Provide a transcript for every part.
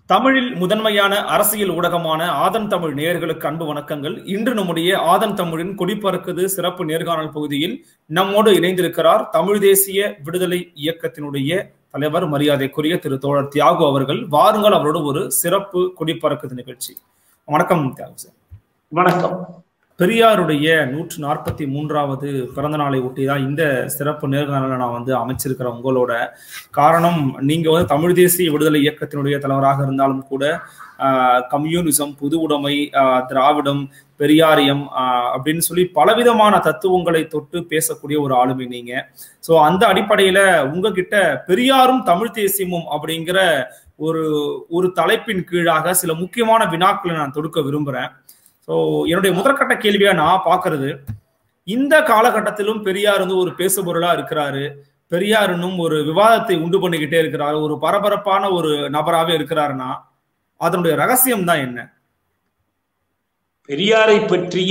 தமிழில் முதன்மையான அரசியல் ஊடகமான ஆதன் தமிழ் நேயர்களுக்கு அன்பு வணக்கங்கள் இன்று நம்முடைய ஆதன் தமிழின் கொடிப்பறக்குது சிறப்பு நேர்காணல் பகுதியில் நம்மோடு இணைந்திருக்கிறார் தமிழ் தேசிய விடுதலை இயக்கத்தினுடைய தலைவர் மரியாதைக்குரிய திரு தோழர் தியாகு அவர்கள் வாருங்கள் அவரோட ஒரு சிறப்பு கொடிப்பறக்குது நிகழ்ச்சி வணக்கம் தியாகு சார் வணக்கம் பெரியாருடைய நூற்று நாற்பத்தி மூன்றாவது பிறந்த நாளை ஒட்டி தான் இந்த சிறப்பு நேர்காணலை நான் வந்து அமைச்சிருக்கிறேன் உங்களோட காரணம் நீங்க வந்து தமிழ் தேசிய விடுதலை இயக்கத்தினுடைய தலைவராக இருந்தாலும் கூட கம்யூனிசம் புது உடைமை திராவிடம் பெரியாரியம் அப்படின்னு சொல்லி பலவிதமான தத்துவங்களை தொட்டு பேசக்கூடிய ஒரு ஆளுமை நீங்க ஸோ அந்த அடிப்படையில உங்ககிட்ட பெரியாரும் தமிழ் தேசியமும் அப்படிங்கிற ஒரு ஒரு தலைப்பின் கீழாக சில முக்கியமான வினாக்களை நான் தொடுக்க விரும்புறேன் ஸோ என்னுடைய முதற்கட்ட கேள்வியா நான் பாக்குறது இந்த காலகட்டத்திலும் பெரியார் வந்து ஒரு பேசுபொருளா இருக்கிறாரு பெரியார் இன்னும் ஒரு விவாதத்தை உண்டு பண்ணிக்கிட்டே இருக்கிறாரு ஒரு பரபரப்பான ஒரு நபராகவே இருக்கிறாருன்னா அதனுடைய ரகசியம் தான் என்ன பெரியாரை பற்றிய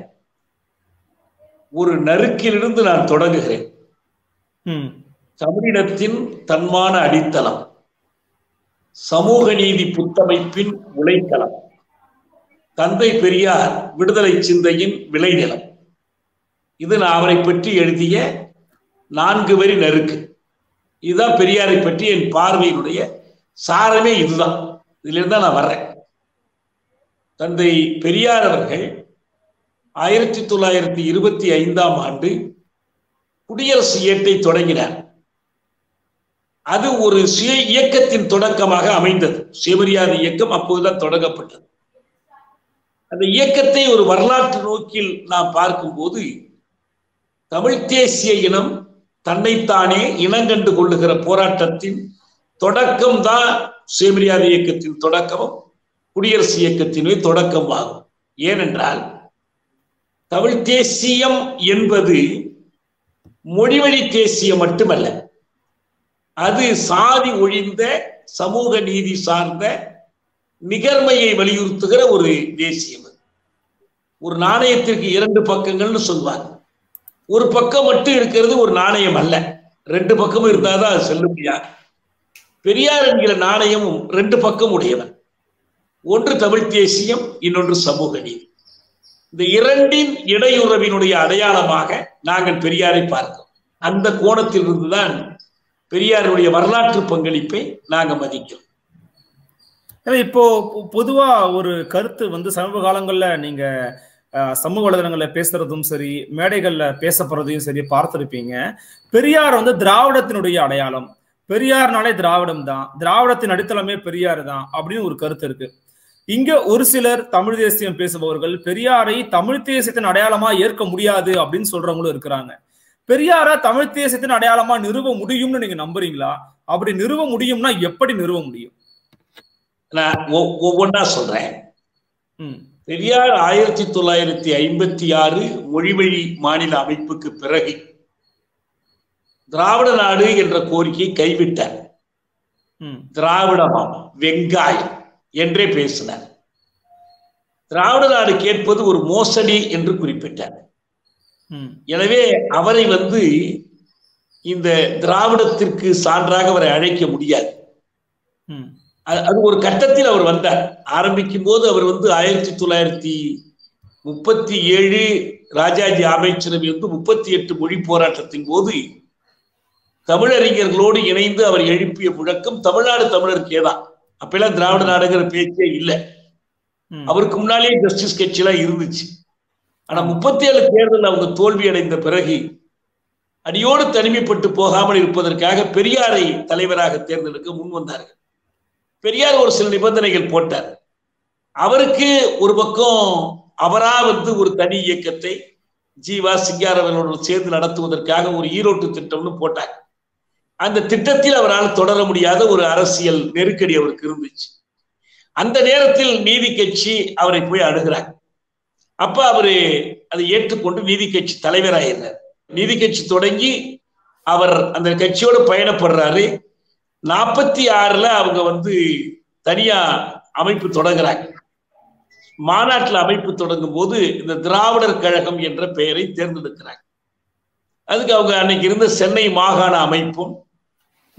ஒரு நறுக்கிலிருந்து நான் தொடங்குகிறேன் தமிழினத்தின் தன்மான அடித்தளம் சமூக நீதி புத்தமைப்பின் உழைத்தளம் தந்தை பெரியார் விடுதலை சிந்தையின் விளைநிலம் இது நான் அவரை பற்றி எழுதிய நான்கு வரி நறுக்கு இதுதான் பெரியாரை பற்றி என் பார்வையினுடைய சாரமே இதுதான் இதுல இருந்தா நான் வர்றேன் தந்தை பெரியார் அவர்கள் ஆயிரத்தி தொள்ளாயிரத்தி இருபத்தி ஐந்தாம் ஆண்டு குடியரசு இயக்கத்தை தொடங்கினார் அது ஒரு சுய இயக்கத்தின் தொடக்கமாக அமைந்தது சுயமரியாதை இயக்கம் அப்போதுதான் தொடங்கப்பட்டது அந்த இயக்கத்தை ஒரு வரலாற்று நோக்கில் நாம் பார்க்கும்போது தமிழ் தேசிய இனம் தன்னைத்தானே இனங்கண்டு கொள்ளுகிற போராட்டத்தின் தொடக்கம் தான் சுயமரியாதை இயக்கத்தின் தொடக்கமும் குடியரசு இயக்கத்தினுடைய தொடக்கம் ஆகும் ஏனென்றால் தமிழ் தேசியம் என்பது மொழிவழி தேசியம் மட்டுமல்ல அது சாதி ஒழிந்த சமூக நீதி சார்ந்த நிகர்மையை வலியுறுத்துகிற ஒரு தேசியம் ஒரு நாணயத்திற்கு இரண்டு பக்கங்கள்னு சொல்வாங்க ஒரு பக்கம் மட்டும் இருக்கிறது ஒரு நாணயம் அல்ல ரெண்டு பக்கமும் இருந்தாதான் அது செல்லுபடியாக பெரியார் என்கிற நாணயமும் ரெண்டு பக்கம் உடையவன் ஒன்று தமிழ் தேசியம் இன்னொன்று சமூக நீதி இந்த இரண்டின் இடையுறவினுடைய அடையாளமாக நாங்கள் பெரியாரை பார்க்கிறோம் அந்த கோணத்தில் இருந்துதான் பெரியாருடைய வரலாற்று பங்களிப்பை நாங்கள் மதிக்கிறோம் இப்போ பொதுவா ஒரு கருத்து வந்து சமீப காலங்கள்ல நீங்க சமூக வலைதளங்கள்ல பேசுறதும் சரி மேடைகள்ல பேசப்படுறதையும் சரி பார்த்திருப்பீங்க பெரியார் வந்து திராவிடத்தினுடைய அடையாளம் பெரியார்னாலே திராவிடம் தான் திராவிடத்தின் அடித்தளமே பெரியார் தான் அப்படின்னு ஒரு கருத்து இருக்கு இங்க ஒரு சிலர் தமிழ் தேசியம் பேசுபவர்கள் பெரியாரை தமிழ் தேசியத்தின் அடையாளமா ஏற்க முடியாது அப்படின்னு சொல்றவங்களும் இருக்கிறாங்க பெரியார தமிழ் தேசியத்தின் அடையாளமா நிறுவ முடியும்னு நீங்க நம்புறீங்களா அப்படி நிறுவ முடியும்னா எப்படி நிறுவ முடியும் நான் ஒவ்வொன்றா சொல்றேன் பெரியார் ஆயிரத்தி தொள்ளாயிரத்தி ஐம்பத்தி ஆறு மொழிவழி மாநில அமைப்புக்கு பிறகு திராவிட நாடு என்ற கோரிக்கையை கைவிட்டார் திராவிடமாம் வெங்காயம் என்றே பேசினார் திராவிட நாடு கேட்பது ஒரு மோசடி என்று குறிப்பிட்டார் எனவே அவரை வந்து இந்த திராவிடத்திற்கு சான்றாக அவரை அழைக்க முடியாது அது ஒரு கட்டத்தில் அவர் வந்தார் ஆரம்பிக்கும் போது அவர் வந்து ஆயிரத்தி தொள்ளாயிரத்தி முப்பத்தி ஏழு ராஜாஜி அமைச்சரவை வந்து முப்பத்தி எட்டு மொழி போராட்டத்தின் போது தமிழறிஞர்களோடு இணைந்து அவர் எழுப்பிய முழக்கம் தமிழ்நாடு தமிழருக்கே தான் அப்பெல்லாம் திராவிட நாடுங்கிற பேச்சே இல்லை அவருக்கு முன்னாலேயே ஜஸ்டிஸ் கட்சி எல்லாம் இருந்துச்சு ஆனா முப்பத்தி ஏழு தேர்தல் அவங்க தோல்வி அடைந்த பிறகு அடியோடு தனிமைப்பட்டு போகாமல் இருப்பதற்காக பெரியாரை தலைவராக தேர்ந்தெடுக்க முன் வந்தார்கள் பெரியார் ஒரு சில நிபந்தனைகள் போட்டார் அவருக்கு ஒரு பக்கம் அவரா வந்து ஒரு தனி இயக்கத்தை ஜீவா சிங்காரவர்களோடு சேர்ந்து நடத்துவதற்காக ஒரு ஈரோட்டு திட்டம்னு போட்டாங்க அந்த திட்டத்தில் அவரால் தொடர முடியாத ஒரு அரசியல் நெருக்கடி அவருக்கு இருந்துச்சு அந்த நேரத்தில் நீதி கட்சி அவரை போய் அணுகிறாங்க அப்ப அவரு அதை ஏற்றுக்கொண்டு நீதி கட்சி தலைவராகிறார் நீதி கட்சி தொடங்கி அவர் அந்த கட்சியோட பயணப்படுறாரு நாற்பத்தி ஆறுல அவங்க வந்து தனியா அமைப்பு தொடங்குறாங்க மாநாட்டில் அமைப்பு தொடங்கும் போது இந்த திராவிடர் கழகம் என்ற பெயரை தேர்ந்தெடுக்கிறாங்க அதுக்கு அவங்க அன்னைக்கு இருந்த சென்னை மாகாண அமைப்பும்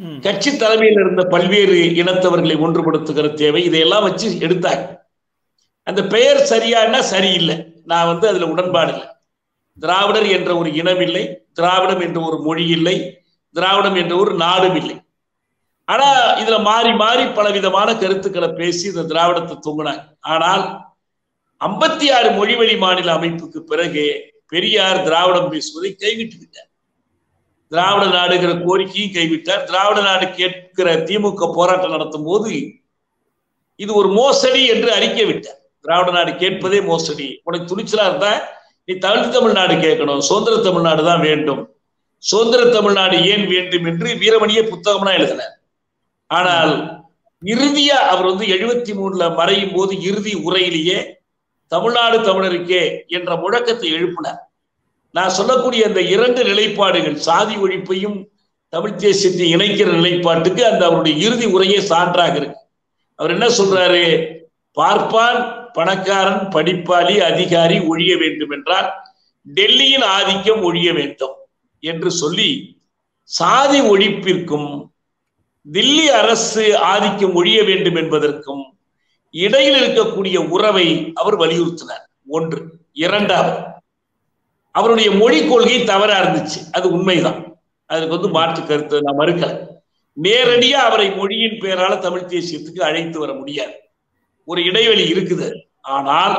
கட்சி தலைமையில் இருந்த பல்வேறு இனத்தவர்களை ஒன்றுபடுத்துகிற தேவை இதையெல்லாம் வச்சு எடுத்தாங்க அந்த பெயர் சரியானா சரியில்லை நான் வந்து அதுல உடன்பாடு இல்லை திராவிடர் என்ற ஒரு இனம் இல்லை திராவிடம் என்ற ஒரு மொழி இல்லை திராவிடம் என்ற ஒரு நாடும் இல்லை ஆனா இதுல மாறி மாறி பல விதமான கருத்துக்களை பேசி இந்த திராவிடத்தை தூங்கினாங்க ஆனால் ஐம்பத்தி ஆறு மொழிவழி மாநில அமைப்புக்கு பிறகு பெரியார் திராவிடம் பேசுவதை கைவிட்டு விட்டார் திராவிட நாடுகிற கோரிக்கையும் கைவிட்டார் திராவிட நாடு கேட்கிற திமுக போராட்டம் நடத்தும் போது இது ஒரு மோசடி என்று அறிக்கை விட்டார் திராவிட நாடு கேட்பதே மோசடி உனக்கு துணிச்சலா இருந்தா நீ தமிழ் தமிழ்நாடு கேட்கணும் சுதந்திர தமிழ்நாடு தான் வேண்டும் சுதந்திர தமிழ்நாடு ஏன் வேண்டும் என்று வீரமணியே புத்தகம்னா எழுதினார் ஆனால் இறுதியா அவர் வந்து எழுபத்தி மூணுல மறையும் போது இறுதி உரையிலேயே தமிழ்நாடு தமிழருக்கே என்ற முழக்கத்தை எழுப்பினார் நான் சொல்லக்கூடிய அந்த இரண்டு நிலைப்பாடுகள் சாதி ஒழிப்பையும் தமிழ் தேசியத்தை இணைக்கிற நிலைப்பாட்டுக்கு அந்த அவருடைய இறுதி உரையே சான்றாக இருக்கு அவர் என்ன சொல்றாரு பார்ப்பான் பணக்காரன் படிப்பாளி அதிகாரி ஒழிய வேண்டும் என்றால் டெல்லியின் ஆதிக்கம் ஒழிய வேண்டும் என்று சொல்லி சாதி ஒழிப்பிற்கும் தில்லி அரசு ஆதிக்கம் ஒழிய வேண்டும் என்பதற்கும் இடையில் இருக்கக்கூடிய உறவை அவர் வலியுறுத்தினார் ஒன்று இரண்டாவது அவருடைய மொழி கொள்கை தவறா இருந்துச்சு அது உண்மைதான் அதுக்கு வந்து மாற்று கருத்து நான் மறுக்கல நேரடியா அவரை மொழியின் பெயரால தமிழ் தேசியத்துக்கு அழைத்து வர முடியாது ஒரு இடைவெளி இருக்குது ஆனால்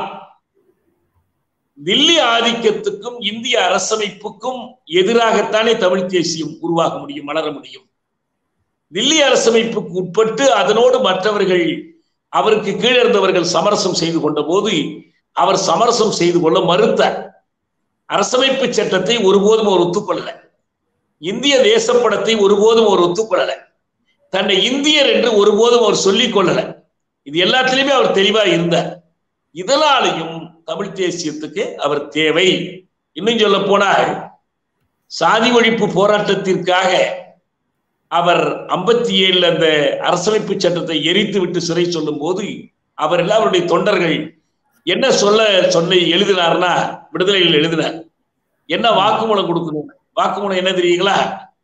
தில்லி ஆதிக்கத்துக்கும் இந்திய அரசமைப்புக்கும் எதிராகத்தானே தமிழ் தேசியம் உருவாக முடியும் வளர முடியும் தில்லி அரசமைப்புக்கு உட்பட்டு அதனோடு மற்றவர்கள் அவருக்கு கீழே இருந்தவர்கள் சமரசம் செய்து கொண்ட போது அவர் சமரசம் செய்து கொள்ள மறுத்தார் அரசமைப்பு சட்டத்தை ஒருபோதும் அவர் ஒத்துக்கொள்ளல இந்திய தேசப்படத்தை ஒருபோதும் அவர் ஒத்துக்கொள்ளல தன்னை இந்தியர் என்று ஒருபோதும் அவர் சொல்லிக் கொள்ளல இது எல்லாத்திலுமே அவர் தெளிவா இருந்தார் இதனாலையும் தமிழ் தேசியத்துக்கு அவர் தேவை இன்னும் சொல்ல போனால் சாதி ஒழிப்பு போராட்டத்திற்காக அவர் ஐம்பத்தி ஏழுல அந்த அரசமைப்பு சட்டத்தை எரித்து விட்டு சிறை சொல்லும் போது அவர் எல்லாம் அவருடைய தொண்டர்கள் என்ன சொல்ல சொல்லி எழுதினார்னா விடுதலையில் எழுதினார் என்ன வாக்குமூலம் கொடுக்கணும் வாக்குமூலம் என்ன தெரியுங்களா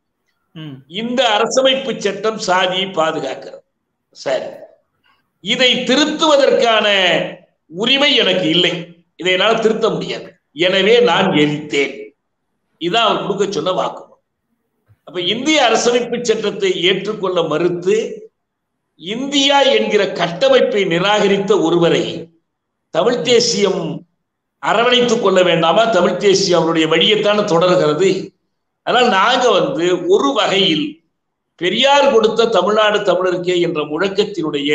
இந்த அரசமைப்பு சட்டம் சாதியை பாதுகாக்கிறது சரி இதை திருத்துவதற்கான உரிமை எனக்கு இல்லை இதை என்னால் திருத்த முடியாது எனவே நான் எரித்தேன் இதான் அவர் கொடுக்க சொன்ன வாக்குமூலம் அப்ப இந்திய அரசமைப்பு சட்டத்தை ஏற்றுக்கொள்ள மறுத்து இந்தியா என்கிற கட்டமைப்பை நிராகரித்த ஒருவரை தமிழ் தேசியம் அரவணைத்துக் கொள்ள வேண்டாமா தமிழ் தேசியம் அவருடைய வழியைத்தானே தொடர்கிறது அதனால் நாங்க வந்து ஒரு வகையில் பெரியார் கொடுத்த தமிழ்நாடு தமிழருக்கே என்ற முழக்கத்தினுடைய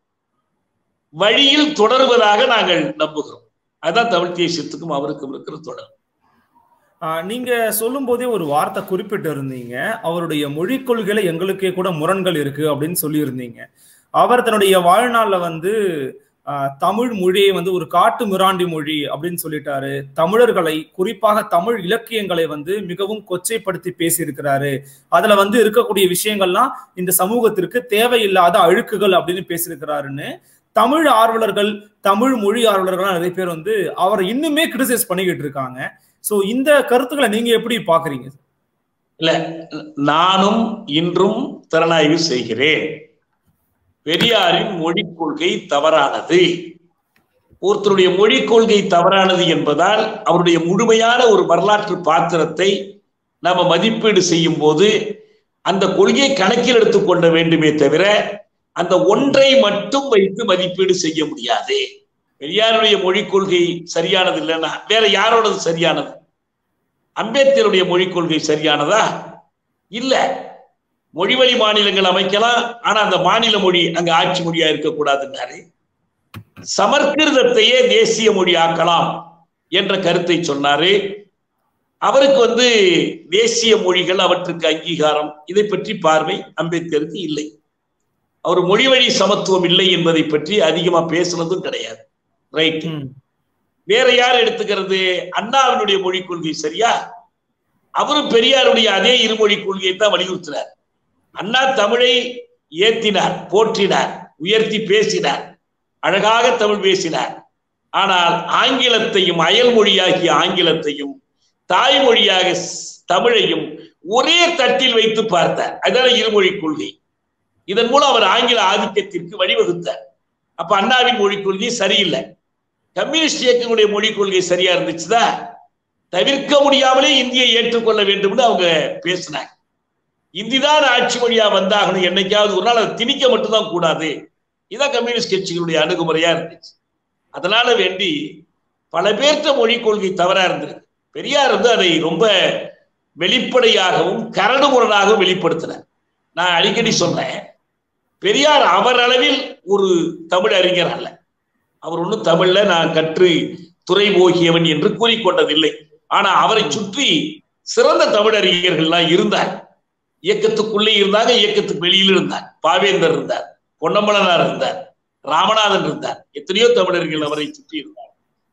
வழியில் தொடர்வதாக நாங்கள் நம்புகிறோம் அதுதான் தமிழ் தேசியத்துக்கும் அவருக்கும் இருக்கிற தொடர் நீங்க சொல்லும் போதே ஒரு வார்த்தை குறிப்பிட்டு இருந்தீங்க அவருடைய மொழி கொள்கையில எங்களுக்கே கூட முரண்கள் இருக்கு அப்படின்னு சொல்லியிருந்தீங்க அவர் தன்னுடைய வாழ்நாள்ல வந்து தமிழ் மொழியை வந்து ஒரு காட்டு மிராண்டி மொழி அப்படின்னு சொல்லிட்டாரு தமிழர்களை குறிப்பாக தமிழ் இலக்கியங்களை வந்து மிகவும் கொச்சைப்படுத்தி பேசியிருக்கிறாரு அதுல வந்து இருக்கக்கூடிய விஷயங்கள்லாம் இந்த சமூகத்திற்கு தேவையில்லாத அழுக்குகள் அப்படின்னு பேசியிருக்கிறாருன்னு தமிழ் ஆர்வலர்கள் தமிழ் மொழி ஆர்வலர்கள் நிறைய பேர் வந்து அவரை இன்னுமே கிரிட்டிசைஸ் பண்ணிக்கிட்டு இருக்காங்க சோ இந்த கருத்துக்களை நீங்க எப்படி பாக்குறீங்க இல்ல நானும் இன்றும் திறனாய்வு செய்கிறேன் பெரியாரின் மொழி கொள்கை தவறானது ஒருத்தருடைய மொழி கொள்கை தவறானது என்பதால் அவருடைய முழுமையான ஒரு வரலாற்று பாத்திரத்தை நாம மதிப்பீடு செய்யும் போது அந்த கொள்கையை கணக்கில் எடுத்துக்கொள்ள வேண்டுமே தவிர அந்த ஒன்றை மட்டும் வைத்து மதிப்பீடு செய்ய முடியாது பெரியாருடைய மொழி கொள்கை சரியானது இல்லைன்னா வேற யாரோடது சரியானது அம்பேத்கருடைய மொழி கொள்கை சரியானதா இல்ல மொழிவழி மாநிலங்கள் அமைக்கலாம் ஆனா அந்த மாநில மொழி அங்க ஆட்சி மொழியா இருக்கக்கூடாதுன்னாரு சமஸ்கிருதத்தையே தேசிய மொழி ஆக்கலாம் என்ற கருத்தை சொன்னாரு அவருக்கு வந்து தேசிய மொழிகள் அவற்றுக்கு அங்கீகாரம் இதை பற்றி பார்வை அம்பேத்கருக்கு இல்லை அவர் மொழிவழி சமத்துவம் இல்லை என்பதை பற்றி அதிகமா பேசுனதும் கிடையாது ரைட் வேற யார் எடுத்துக்கிறது அண்ணாவினுடைய மொழி கொள்கை சரியா அவரும் பெரியாருடைய அதே இருமொழி கொள்கையை தான் வலியுறுத்தினார் அண்ணா தமிழை ஏத்தினார் போற்றினார் உயர்த்தி பேசினார் அழகாக தமிழ் பேசினார் ஆனால் ஆங்கிலத்தையும் அயல் மொழியாகிய ஆங்கிலத்தையும் தாய்மொழியாக தமிழையும் ஒரே தட்டில் வைத்து பார்த்தார் அதுதான் இருமொழி கொள்கை இதன் மூலம் அவர் ஆங்கில ஆதிக்கத்திற்கு வழிவகுத்தார் அப்ப அண்ணாவின் மொழிக் கொள்கை சரியில்லை கம்யூனிஸ்ட் இயக்கங்களுடைய மொழிக் கொள்கை சரியா இருந்துச்சுதான் தவிர்க்க முடியாமலே இந்தியை ஏற்றுக்கொள்ள வேண்டும்னு அவங்க பேசினாங்க இந்திதான் ஆட்சி மொழியா வந்தாகணும் என்னைக்காவது ஒரு நாள் அதை திணிக்க மட்டும்தான் கூடாது இதான் கம்யூனிஸ்ட் கட்சிகளுடைய அணுகுமுறையா இருந்துச்சு அதனால வேண்டி பல பேர்த்த மொழிக் கொள்கை தவறா இருந்திருக்கு பெரியார் வந்து அதை ரொம்ப வெளிப்படையாகவும் கரடுமுரடாகவும் வெளிப்படுத்தினார் நான் அடிக்கடி சொன்னேன் பெரியார் அவர் அளவில் ஒரு தமிழ் அறிஞர் அல்ல அவர் ஒன்றும் தமிழ்ல நான் கற்று துறை போகியவன் என்று கூறிக்கொண்டதில்லை ஆனா அவரை சுற்றி சிறந்த தமிழறிஞர்கள்லாம் இருந்தார் இயக்கத்துக்குள்ளே இருந்தாங்க இயக்கத்துக்கு வெளியில் இருந்தார் பாவேந்தர் இருந்தார் பொன்னம்பலனார் இருந்தார் ராமநாதன் இருந்தார் எத்தனையோ தமிழர்கள் அவரை சுற்றி இருந்தார்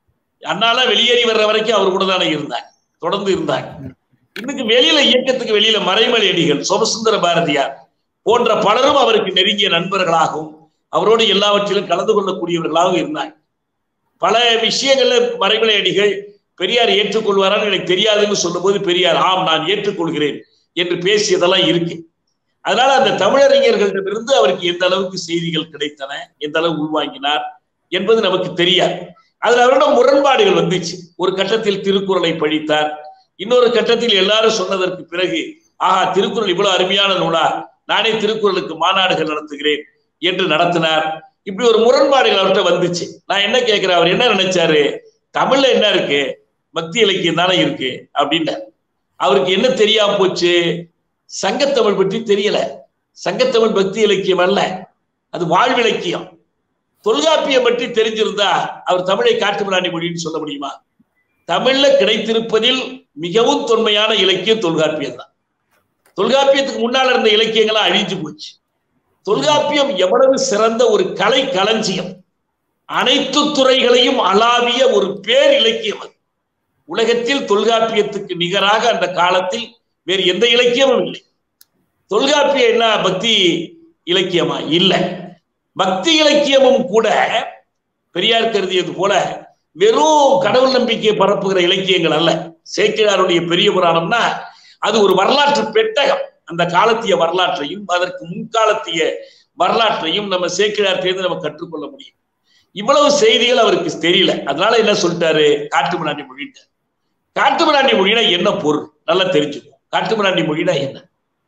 அண்ணால வெளியேறி வர்ற வரைக்கும் அவர் கூட தானே இருந்தாங்க தொடர்ந்து இருந்தாங்க இன்னைக்கு வெளியில இயக்கத்துக்கு வெளியில மறைமலை அடிகள் சோமசுந்தர பாரதியார் போன்ற பலரும் அவருக்கு நெருங்கிய நண்பர்களாகவும் அவரோடு எல்லாவற்றிலும் கலந்து கொள்ளக்கூடியவர்களாகவும் இருந்தாங்க பல விஷயங்கள்ல மறைமலை அடிகள் பெரியார் ஏற்றுக்கொள்வாரான்னு எனக்கு தெரியாதுன்னு சொல்லும்போது பெரியார் ஆம் நான் ஏற்றுக்கொள்கிறேன் என்று பேசியதெல்லாம் இருக்கு அதனால அந்த தமிழறிஞர்களிடமிருந்து அவருக்கு எந்த அளவுக்கு செய்திகள் கிடைத்தன எந்த அளவு உள்வாங்கினார் என்பது நமக்கு தெரியாது அதுல அவரிடம் முரண்பாடுகள் வந்துச்சு ஒரு கட்டத்தில் திருக்குறளை படித்தார் இன்னொரு கட்டத்தில் எல்லாரும் சொன்னதற்கு பிறகு ஆஹா திருக்குறள் இவ்வளவு அருமையான நூலா நானே திருக்குறளுக்கு மாநாடுகள் நடத்துகிறேன் என்று நடத்தினார் இப்படி ஒரு முரண்பாடுகள் அவர்கிட்ட வந்துச்சு நான் என்ன கேட்கிறேன் அவர் என்ன நினைச்சாரு தமிழ்ல என்ன இருக்கு பக்தி இலக்கியம் தானே இருக்கு அப்படின்னு அவருக்கு என்ன தெரியாம போச்சு சங்கத்தமிழ் பற்றி தெரியல சங்கத்தமிழ் பக்தி இலக்கியம் அல்ல அது வாழ்விலக்கியம் தொல்காப்பியம் பற்றி தெரிஞ்சிருந்தா அவர் தமிழை காட்டுமிராண்டி மொழின்னு சொல்ல முடியுமா தமிழ்ல கிடைத்திருப்பதில் மிகவும் தொன்மையான இலக்கியம் தொல்காப்பியம் தான் தொல்காப்பியத்துக்கு முன்னால் இருந்த இலக்கியங்கள்லாம் அழிஞ்சு போச்சு தொல்காப்பியம் எவ்வளவு சிறந்த ஒரு கலை களஞ்சியம் அனைத்து துறைகளையும் அளாவிய ஒரு பேர் இலக்கியம் அது உலகத்தில் தொல்காப்பியத்துக்கு நிகராக அந்த காலத்தில் வேறு எந்த இலக்கியமும் இல்லை தொல்காப்பியம் என்ன பக்தி இலக்கியமா இல்லை பக்தி இலக்கியமும் கூட பெரியார் கருதியது போல வெறும் கடவுள் நம்பிக்கையை பரப்புகிற இலக்கியங்கள் அல்ல சேக்கிழாருடைய பெரிய புராணம்னா அது ஒரு வரலாற்று பெட்டகம் அந்த காலத்திய வரலாற்றையும் அதற்கு முன்காலத்திய வரலாற்றையும் நம்ம சேக்கிழார் தேர்ந்து நம்ம கற்றுக்கொள்ள முடியும் இவ்வளவு செய்திகள் அவருக்கு தெரியல அதனால என்ன சொல்லிட்டாரு காட்டுமிராண்டி மொழிட்டார் காட்டுமிராண்டி மொழினா என்ன பொருள் நல்லா தெரிஞ்சுக்கும் காட்டுமிராண்டி மொழினா என்ன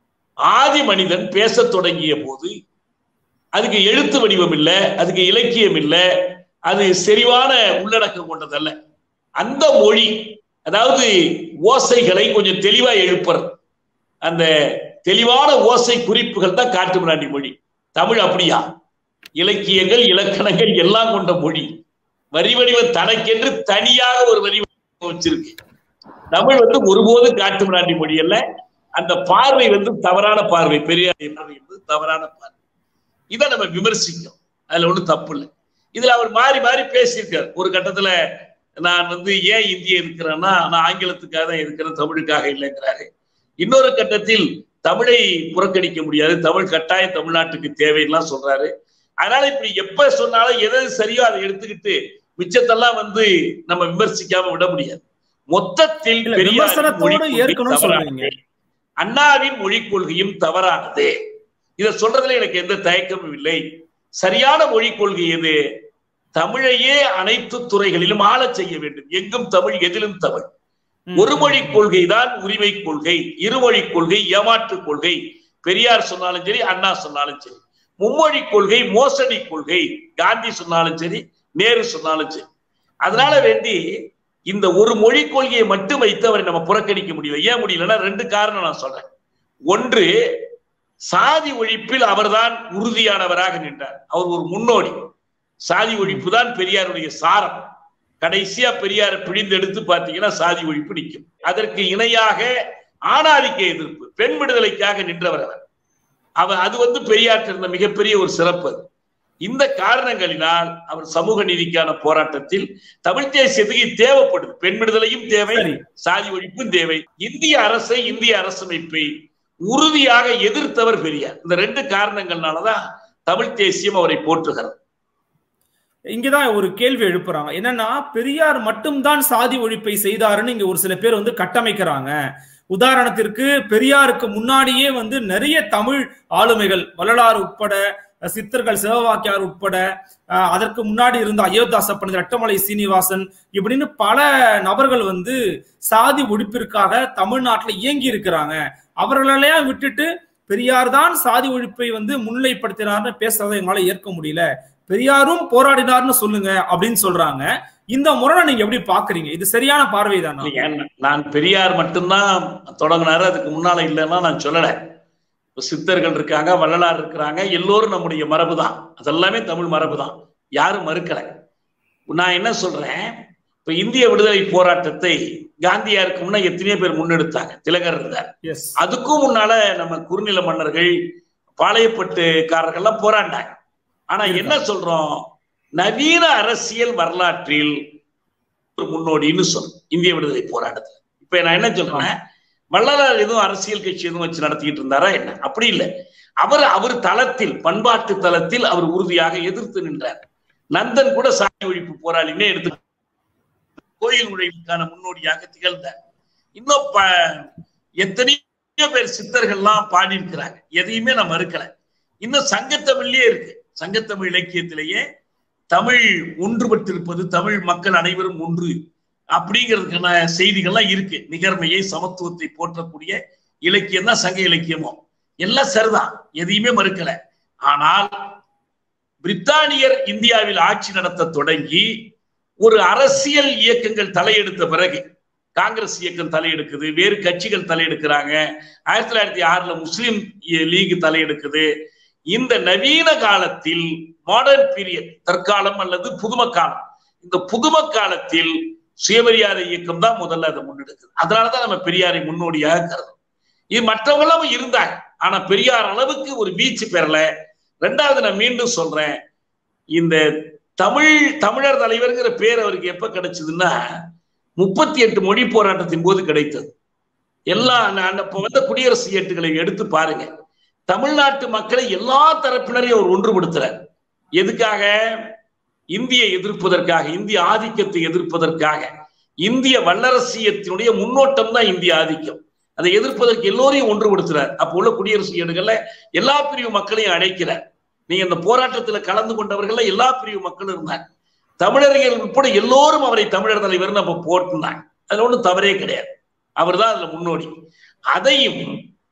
ஆதி மனிதன் பேசத் தொடங்கிய போது அதுக்கு எழுத்து வடிவம் இல்லை அதுக்கு இலக்கியம் இல்லை அது செறிவான உள்ளடக்கம் கொண்டதல்ல அந்த மொழி அதாவது ஓசைகளை கொஞ்சம் தெளிவா எழுப்புறது அந்த தெளிவான ஓசை குறிப்புகள் தான் காட்டுமிராண்டி மொழி தமிழ் அப்படியா இலக்கியங்கள் இலக்கணங்கள் எல்லாம் கொண்ட மொழி வரி வடிவம் தனக்கென்று தனியாக ஒரு வரி வச்சிருக்கு தமிழ் வந்து ஒருபோதும் காட்டுமிராண்டி மொழி அல்ல அந்த பார்வை வந்து தவறான பார்வை பெரியார் பார்வை என்பது தவறான பார்வை இதை நம்ம விமர்சிக்கணும் அதுல ஒண்ணும் தப்பு இல்லை இதுல அவர் மாறி மாறி பேசியிருக்கார் ஒரு கட்டத்துல நான் வந்து ஏன் இந்திய இருக்கிறேன்னா நான் ஆங்கிலத்துக்காக தான் இருக்கிறேன் தமிழுக்காக இல்லைங்கிறாரு இன்னொரு கட்டத்தில் தமிழை புறக்கணிக்க முடியாது தமிழ் கட்டாயம் தமிழ்நாட்டுக்கு தேவையெல்லாம் சொல்றாரு அதனால இப்படி எப்ப சொன்னாலும் எது சரியோ அதை எடுத்துக்கிட்டு மிச்சத்தெல்லாம் வந்து நம்ம விமர்சிக்காம விட முடியாது மொத்தத்தில் அண்ணாவின் மொழிக் கொள்கையும் தவறானது இதை சொல்றதுல எனக்கு எந்த தயக்கமும் இல்லை சரியான மொழிக் கொள்கை எது தமிழையே அனைத்து துறைகளிலும் ஆளச் செய்ய வேண்டும் எங்கும் தமிழ் எதிலும் தமிழ் ஒரு மொழி கொள்கை தான் உரிமை கொள்கை இருமொழி கொள்கை ஏமாற்று கொள்கை பெரியார் சொன்னாலும் சரி அண்ணா சொன்னாலும் சரி மும்மொழி கொள்கை மோசடி கொள்கை காந்தி சொன்னாலும் சரி நேரு சொன்னாலும் சரி அதனால வேண்டி இந்த ஒரு மொழி கொள்கையை மட்டும் வைத்து அவரை நம்ம புறக்கணிக்க முடியல ஏன் முடியலன்னா ரெண்டு காரணம் நான் சொல்றேன் ஒன்று சாதி ஒழிப்பில் அவர்தான் உறுதியானவராக நின்றார் அவர் ஒரு முன்னோடி சாதி ஒழிப்பு தான் பெரியாருடைய சாரம் கடைசியா பெரியாரை பிழிந்து எடுத்து பார்த்தீங்கன்னா சாதி ஒழிப்பு நிற்கும் அதற்கு இணையாக ஆணாதிக்க எதிர்ப்பு பெண் விடுதலைக்காக நின்றவர் அவர் அவர் அது வந்து பெரியாற்ற இருந்த மிகப்பெரிய ஒரு சிறப்பு அது இந்த காரணங்களினால் அவர் சமூக நீதிக்கான போராட்டத்தில் தமிழ் தேசியத்துக்கு தேவைப்படுது பெண் விடுதலையும் தேவை சாதி ஒழிப்பும் தேவை இந்திய அரசை இந்திய அரசமைப்பை உறுதியாக எதிர்த்தவர் பெரியார் இந்த ரெண்டு காரணங்கள்னாலதான் தமிழ் தேசியம் அவரை போற்றுகிறது இங்கதான் ஒரு கேள்வி எழுப்புறாங்க என்னன்னா பெரியார் மட்டும்தான் சாதி ஒழிப்பை செய்தாருன்னு இங்க ஒரு சில பேர் வந்து கட்டமைக்கிறாங்க உதாரணத்திற்கு பெரியாருக்கு முன்னாடியே வந்து நிறைய தமிழ் ஆளுமைகள் வள்ளலார் உட்பட சித்தர்கள் சிவவாக்கியார் உட்பட அதற்கு முன்னாடி இருந்த அயோத்தாச பண்டிதர் ரட்டமலை சீனிவாசன் இப்படின்னு பல நபர்கள் வந்து சாதி ஒழிப்பிற்காக தமிழ்நாட்டில் இயங்கி இருக்கிறாங்க அவர்களையா விட்டுட்டு பெரியார் தான் சாதி ஒழிப்பை வந்து முன்னிலைப்படுத்தினார்னு பேசுறதை எங்களால ஏற்க முடியல பெரியாரும் போராடினார்னு சொல்லுங்க அப்படின்னு சொல்றாங்க இந்த முரணை நீங்க எப்படி பாக்குறீங்க இது சரியான பார்வை தானா நான் பெரியார் மட்டும்தான் தொடங்கினாரு அதுக்கு முன்னால இல்லைன்னா நான் சொல்லல சித்தர்கள் இருக்காங்க வள்ளலார் இருக்கிறாங்க எல்லோரும் நம்முடைய மரபு தான் அதெல்லாமே தமிழ் மரபு தான் யாரும் மறுக்கல நான் என்ன சொல்றேன் இப்ப இந்திய விடுதலை போராட்டத்தை காந்தியாருக்கு முன்ன எத்தனையோ பேர் முன்னெடுத்தாங்க திலகர் இருந்தார் அதுக்கும் முன்னால நம்ம குறுநில மன்னர்கள் பாளையப்பட்டுக்காரர்கள்லாம் போராடினாங்க ஆனா என்ன சொல்றோம் நவீன அரசியல் வரலாற்றில் ஒரு முன்னோடின்னு சொல்றோம் இந்திய விடுதலை போராட்டத்துல இப்ப நான் என்ன சொல்றேன் வள்ளலார் எதுவும் அரசியல் கட்சி எதுவும் வச்சு நடத்திக்கிட்டு இருந்தாரா என்ன அப்படி இல்லை அவர் அவர் தளத்தில் பண்பாட்டு தளத்தில் அவர் உறுதியாக எதிர்த்து நின்றார் நந்தன் கூட சாதி ஒழிப்பு போராளினே எடுத்து கோயில் நுழைவுக்கான முன்னோடியாக திகழ்ந்தார் இன்னும் எத்தனையோ பேர் சித்தர்கள்லாம் பாடி இருக்கிறாங்க எதையுமே நான் மறுக்கல இன்னும் சங்கத்தமிழ்லயே இருக்கு சங்கத்தமிழ் இலக்கியத்திலேயே தமிழ் ஒன்றுபட்டிருப்பது தமிழ் மக்கள் அனைவரும் ஒன்று அப்படிங்கிறதுக்கான செய்திகள்லாம் இருக்கு நிகர்மையை சமத்துவத்தை போற்றக்கூடிய இலக்கியம் தான் சங்க இலக்கியமும் எல்லாம் சரிதான் எதையுமே மறுக்கல ஆனால் பிரித்தானியர் இந்தியாவில் ஆட்சி நடத்த தொடங்கி ஒரு அரசியல் இயக்கங்கள் தலையெடுத்த பிறகு காங்கிரஸ் இயக்கம் தலையெடுக்குது வேறு கட்சிகள் தலையெடுக்கிறாங்க ஆயிரத்தி தொள்ளாயிரத்தி ஆறுல முஸ்லிம் லீக் தலையெடுக்குது இந்த நவீன காலத்தில் மாடர்ன் பீரியட் தற்காலம் அல்லது புதும காலம் இந்த புதும காலத்தில் சுயமரியாதை இயக்கம் தான் முதல்ல அதை முன்னெடுக்குது அதனாலதான் நம்ம பெரியாரை முன்னோடியாக கருதும் இது மற்றவங்களும் இருந்தாங்க ஆனா பெரியார் அளவுக்கு ஒரு வீச்சு பெறல ரெண்டாவது நான் மீண்டும் சொல்றேன் இந்த தமிழ் தமிழர் தலைவர்கிற பேர் அவருக்கு எப்ப கிடைச்சதுன்னா முப்பத்தி எட்டு மொழி போராட்டத்தின் போது கிடைத்தது எல்லா இப்ப வந்த குடியரசு ஏட்டுகளை எடுத்து பாருங்க தமிழ்நாட்டு மக்களை எல்லா தரப்பினரையும் அவர் ஒன்றுபடுத்துறார் எதுக்காக இந்திய எதிர்ப்பதற்காக இந்திய ஆதிக்கத்தை எதிர்ப்பதற்காக இந்திய வல்லரசியத்தினுடைய முன்னோட்டம் தான் இந்திய ஆதிக்கம் அதை எதிர்ப்பதற்கு எல்லோரையும் ஒன்றுபடுத்துறார் அப்போ உள்ள குடியரசு ஏடுகள்ல எல்லா பிரிவு மக்களையும் அழைக்கிறார் நீங்க இந்த போராட்டத்துல கலந்து கொண்டவர்கள் எல்லா பிரிவு மக்களும் இருந்தாங்க தமிழர்கள் உட்பட எல்லோரும் அவரை தமிழர் தலைவர் நம்ம போட்டுனாங்க அதுல ஒன்றும் தவறே கிடையாது அவர் தான் அதுல முன்னோடி அதையும்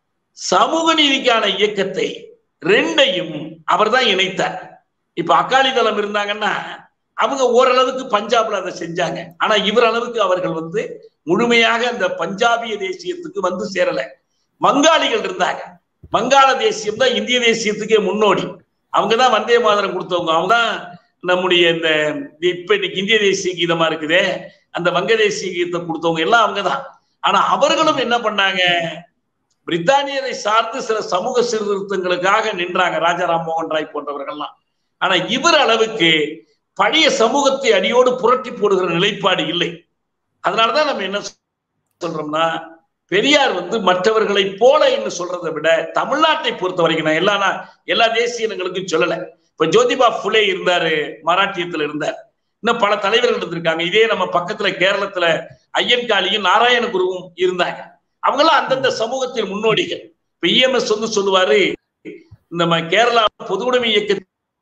சமூக நீதிக்கான இயக்கத்தை ரெண்டையும் அவர் தான் இணைத்தார் இப்ப அகாலி தளம் இருந்தாங்கன்னா அவங்க ஓரளவுக்கு பஞ்சாப்ல அதை செஞ்சாங்க ஆனா இவர் அளவுக்கு அவர்கள் வந்து முழுமையாக அந்த பஞ்சாபிய தேசியத்துக்கு வந்து சேரல வங்காளிகள் இருந்தாங்க வங்காள தேசியம் தான் இந்திய தேசியத்துக்கே முன்னோடி அவங்க தான் வந்தே மாதரம் கொடுத்தவங்க அவங்க தான் நம்முடைய இந்த இப்ப இன்னைக்கு இந்திய தேசிய கீதமா இருக்குதே அந்த வங்க தேசிய கீதத்தை கொடுத்தவங்க எல்லாம் அவங்க தான் ஆனா அவர்களும் என்ன பண்ணாங்க பிரித்தானியரை சார்ந்து சில சமூக சீர்திருத்தங்களுக்காக நின்றாங்க ராஜாராம் மோகன் ராய் போன்றவர்கள்லாம் ஆனா இவர் அளவுக்கு பழைய சமூகத்தை அடியோடு புரட்டி போடுகிற நிலைப்பாடு இல்லை அதனாலதான் நம்ம என்ன சொல்றோம்னா பெரியார் வந்து மற்றவர்களை போல என்று சொல்றதை விட தமிழ்நாட்டை பொறுத்த வரைக்கும் நான் எல்லா எல்லா தேசிய இனங்களுக்கும் சொல்லல இப்ப ஜோதிபா புலே இருந்தாரு மராட்டியத்துல இருந்தார் இன்னும் பல தலைவர்கள் இருந்திருக்காங்க இதே நம்ம பக்கத்துல கேரளத்துல ஐயன்காளியும் நாராயணகுருவும் இருந்தாங்க அவங்களாம் அந்தந்த சமூகத்தின் முன்னோடிகள் இப்ப இஎம்எஸ் வந்து சொல்லுவாரு இந்த கேரளா பொதுவுடைமை இயக்க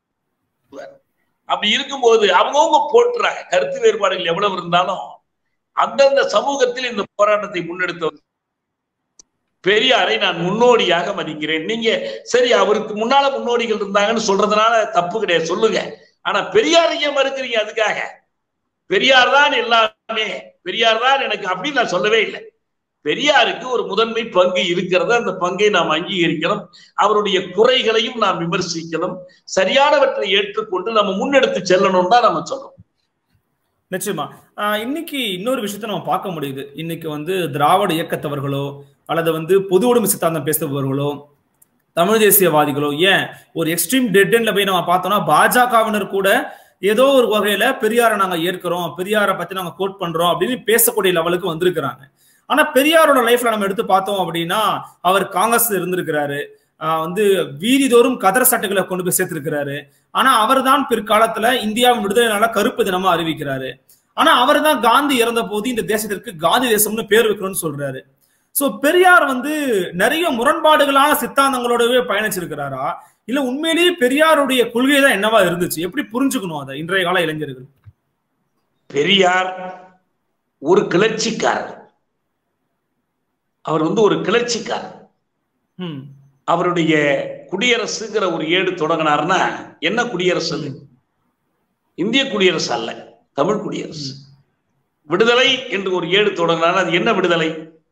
அப்படி இருக்கும்போது அவங்கவுங்க போட்டுறாங்க கருத்து வேறுபாடுகள் எவ்வளவு இருந்தாலும் அந்தந்த சமூகத்தில் இந்த போராட்டத்தை முன்னெடுத்த பெரியாரை நான் முன்னோடியாக மதிக்கிறேன் நீங்க சரி அவருக்கு முன்னால முன்னோடிகள் இருந்தாங்கன்னு சொல்றதுனால தப்பு கிடையாது சொல்லுங்க ஆனா பெரியாரையே மறுக்கிறீங்க அதுக்காக பெரியார் தான் எல்லாமே பெரியார் தான் எனக்கு அப்படின்னு நான் சொல்லவே இல்லை பெரியாருக்கு ஒரு முதன்மை பங்கு இருக்கிறது அந்த பங்கை நாம் அங்கீகரிக்கணும் அவருடைய குறைகளையும் நாம் விமர்சிக்கணும் சரியானவற்றை ஏற்றுக்கொண்டு நம்ம முன்னெடுத்து செல்லணும் தான் நம்ம சொல்றோம் நிச்சயமா இன்னைக்கு இன்னொரு விஷயத்த நம்ம பார்க்க முடியுது இன்னைக்கு வந்து திராவிட இயக்கத்தவர்களோ அல்லது வந்து பொது உடைமை சித்தாந்தம் பேசுபவர்களோ தமிழ் தேசியவாதிகளோ ஏன் ஒரு எக்ஸ்ட்ரீம் டெட் எண்ட்ல போய் நம்ம பார்த்தோம்னா பாஜகவினர் கூட ஏதோ ஒரு வகையில பெரியாரை நாங்க ஏற்கிறோம் பெரியாரை பத்தி நாங்க கோட் பண்றோம் அப்படின்னு பேசக்கூடிய லெவலுக்கு வந்திருக்கிறாங்க ஆனா பெரியாரோட லைஃப்ல நம்ம எடுத்து பார்த்தோம் அப்படின்னா அவர் காங்கிரஸ் இருந்திருக்கிறாரு வந்து வீதிதோறும் கதர சட்டைகளை கொண்டு போய் சேர்த்திருக்கிறாரு ஆனா அவர் தான் பிற்காலத்துல இந்தியாவின் விடுதலை நாள கருப்பு தினமா அறிவிக்கிறாரு ஆனா அவர் தான் காந்தி இறந்த போது இந்த தேசத்திற்கு காந்தி தேசம்னு பேர் வைக்கணும்னு சொல்றாரு சோ பெரியார் வந்து நிறைய முரண்பாடுகளான சித்தாந்தங்களோடவே பயணிச்சிருக்கிறாரா இல்ல உண்மையிலேயே பெரியாருடைய கொள்கை தான் என்னவா இருந்துச்சு எப்படி புரிஞ்சுக்கணும் அதை இன்றைய கால இளைஞர்கள் பெரியார் ஒரு கிளர்ச்சிக்காரர் அவர் வந்து ஒரு கிளர்ச்சிக்காரர் ம் அவருடைய குடியரசுங்கிற ஒரு ஏடு தொடங்கினார்னா என்ன குடியரசு அது இந்திய குடியரசு அல்ல தமிழ் குடியரசு விடுதலை என்று ஒரு ஏடு தொடங்கினார் அது என்ன விடுதலை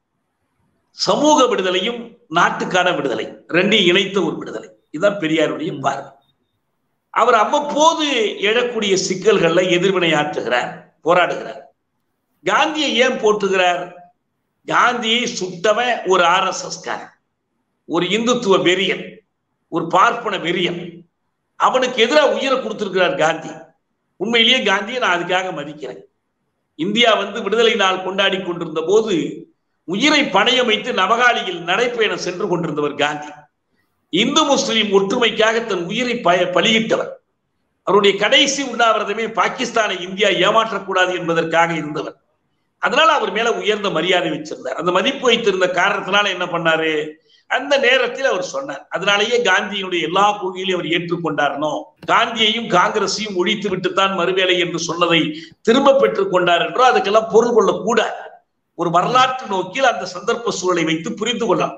சமூக விடுதலையும் நாட்டுக்கான விடுதலை ரெண்டையும் இணைத்த ஒரு விடுதலை இதுதான் பெரியாருடைய பார்வை அவர் அவ்வப்போது எழக்கூடிய சிக்கல்கள்ல எதிர்வினை ஆற்றுகிறார் போராடுகிறார் காந்தியை ஏன் போட்டுகிறார் காந்தியை சுட்டவன் ஒரு ஆர் எஸ் எஸ் ஒரு இந்துத்துவ வெறியன் ஒரு பார்ப்பன வெறியன் அவனுக்கு எதிராக உயிரை கொடுத்திருக்கிறார் காந்தி உண்மையிலேயே காந்தியை நான் அதுக்காக மதிக்கிறேன் இந்தியா வந்து விடுதலை நாள் கொண்டாடி கொண்டிருந்த போது உயிரை பணையம் வைத்து நவகாலியில் நடைப்பயணம் சென்று கொண்டிருந்தவர் காந்தி இந்து முஸ்லிம் ஒற்றுமைக்காக தன் உயிரை பய பலியிட்டவர் அவருடைய கடைசி உண்ணாவிரதமே பாகிஸ்தானை இந்தியா ஏமாற்றக்கூடாது என்பதற்காக இருந்தவர் அதனால அவர் மேல உயர்ந்த மரியாதை வச்சிருந்தார் அந்த மதிப்பு வைத்திருந்த காரணத்தினால என்ன பண்ணாரு அந்த நேரத்தில் அவர் சொன்னார் அதனாலேயே காந்தியினுடைய எல்லா கொள்கைகளையும் அவர் ஏற்றுக்கொண்டார்னோ காந்தியையும் காங்கிரஸையும் ஒழித்து விட்டுத்தான் மறுவேலை என்று சொன்னதை திரும்ப பெற்றுக் கொண்டார் என்றோ அதுக்கெல்லாம் பொருள் கொள்ளக்கூடாது ஒரு வரலாற்று நோக்கில் அந்த சந்தர்ப்ப சூழலை வைத்து புரிந்து கொள்ளலாம்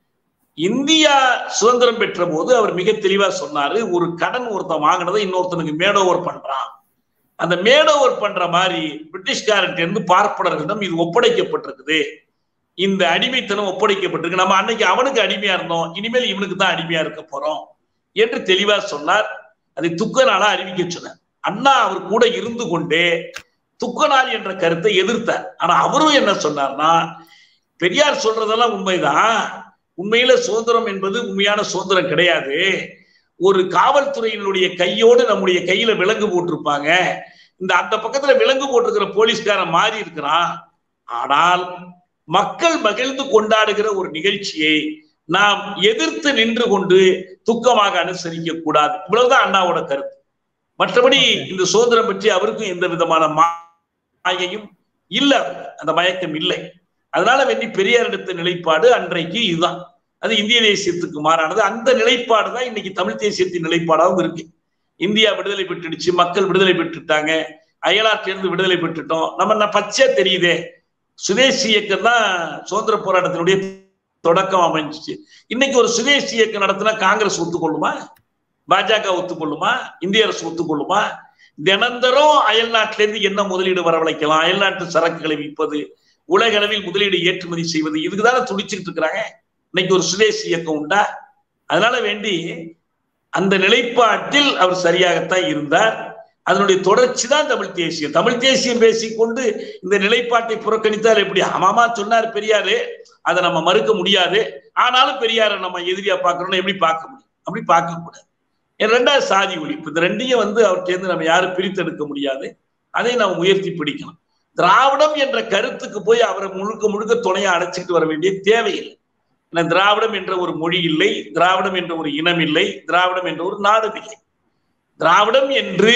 இந்தியா சுதந்திரம் பெற்ற போது அவர் மிக தெளிவா சொன்னாரு ஒரு கடன் ஒருத்தன் வாங்கினதை இன்னொருத்தனுக்கு மேட் ஓவர் பண்றான் அந்த மேட் ஓவர் பண்ற மாதிரி பிரிட்டிஷ்காரன் இருந்து பார்ப்பனர்களிடம் இது ஒப்படைக்கப்பட்டிருக்குது இந்த அடிமைத்தனம் ஒப்படைக்கப்பட்டிருக்கு நம்ம அன்னைக்கு அவனுக்கு அடிமையா இருந்தோம் இனிமேல் இவனுக்கு தான் அடிமையா இருக்க போறோம் என்று தெளிவா சொன்னார் அதை துக்க நாளா அறிவிக்க சொன்னார் அண்ணா அவர் கூட இருந்து கொண்டே துக்க நாள் என்ற கருத்தை எதிர்த்தார் ஆனா அவரும் என்ன சொன்னார்னா பெரியார் சொல்றதெல்லாம் உண்மைதான் உண்மையில சுதந்திரம் என்பது உண்மையான சுதந்திரம் கிடையாது ஒரு காவல்துறையினுடைய கையோடு நம்முடைய கையில விலங்கு போட்டிருப்பாங்க இந்த அந்த பக்கத்துல விலங்கு போட்டிருக்கிற போலீஸ்காரன் மாறி இருக்கிறான் ஆனால் மக்கள் மகிழ்ந்து கொண்டாடுகிற ஒரு நிகழ்ச்சியை நாம் எதிர்த்து நின்று கொண்டு துக்கமாக அனுசரிக்க கூடாது இவ்வளவுதான் அண்ணாவோட கருத்து மற்றபடி இந்த சுதந்திரம் பற்றி அவருக்கும் எந்த விதமான மாயையும் இல்ல அந்த மயக்கம் இல்லை அதனால வேண்டி பெரியார் எடுத்த நிலைப்பாடு அன்றைக்கு இதுதான் அது இந்திய தேசியத்துக்கு மாறானது அந்த நிலைப்பாடு தான் இன்னைக்கு தமிழ் தேசியத்தின் நிலைப்பாடாகவும் இருக்கு இந்தியா விடுதலை பெற்றுடுச்சு மக்கள் விடுதலை பெற்றுட்டாங்க அயலாற்றிலிருந்து விடுதலை பெற்றுட்டோம் நம்ம பச்சை தெரியுதே சுதேசி இயக்கம் தான் சுதந்திர போராட்டத்தினுடைய தொடக்கம் அமைஞ்சிச்சு இன்னைக்கு ஒரு சுதேசி இயக்கம் நடத்தினா காங்கிரஸ் ஒத்துக்கொள்ளுமா பாஜக ஒத்துக்கொள்ளுமா இந்திய அரசு ஒத்துக்கொள்ளுமா தினந்தரும் அயல் நாட்டிலிருந்து என்ன முதலீடு வரவழைக்கலாம் அயல் நாட்டு சரக்குகளை விற்பது உலக அளவில் முதலீடு ஏற்றுமதி செய்வது இதுக்குதானே துடிச்சுட்டு இருக்கிறாங்க இன்னைக்கு ஒரு சுதேசி இயக்கம் உண்டா அதனால வேண்டி அந்த நிலைப்பாட்டில் அவர் சரியாகத்தான் இருந்தார் அதனுடைய தொடர்ச்சி தான் தமிழ் தேசியம் தமிழ் தேசியம் பேசிக்கொண்டு இந்த நிலைப்பாட்டை புறக்கணித்தால் எப்படி ஆமாமா சொன்னார் பெரியாரு அதை நம்ம மறுக்க முடியாது ஆனாலும் பெரியாரை நம்ம எதிரியா பார்க்கணும்னு எப்படி பார்க்க முடியும் அப்படி பார்க்க கூடாது ரெண்டாவது சாதி ஒழிப்பு இந்த ரெண்டையும் வந்து அவர்கிட்ட நம்ம யாரும் பிரித்தெடுக்க முடியாது அதை நாம் உயர்த்தி பிடிக்கணும் திராவிடம் என்ற கருத்துக்கு போய் அவரை முழுக்க முழுக்க துணையா அடைச்சிட்டு வர வேண்டிய தேவையில்லை ஏன்னா திராவிடம் என்ற ஒரு மொழி இல்லை திராவிடம் என்ற ஒரு இனம் இல்லை திராவிடம் என்ற ஒரு நாடும் இல்லை திராவிடம் என்று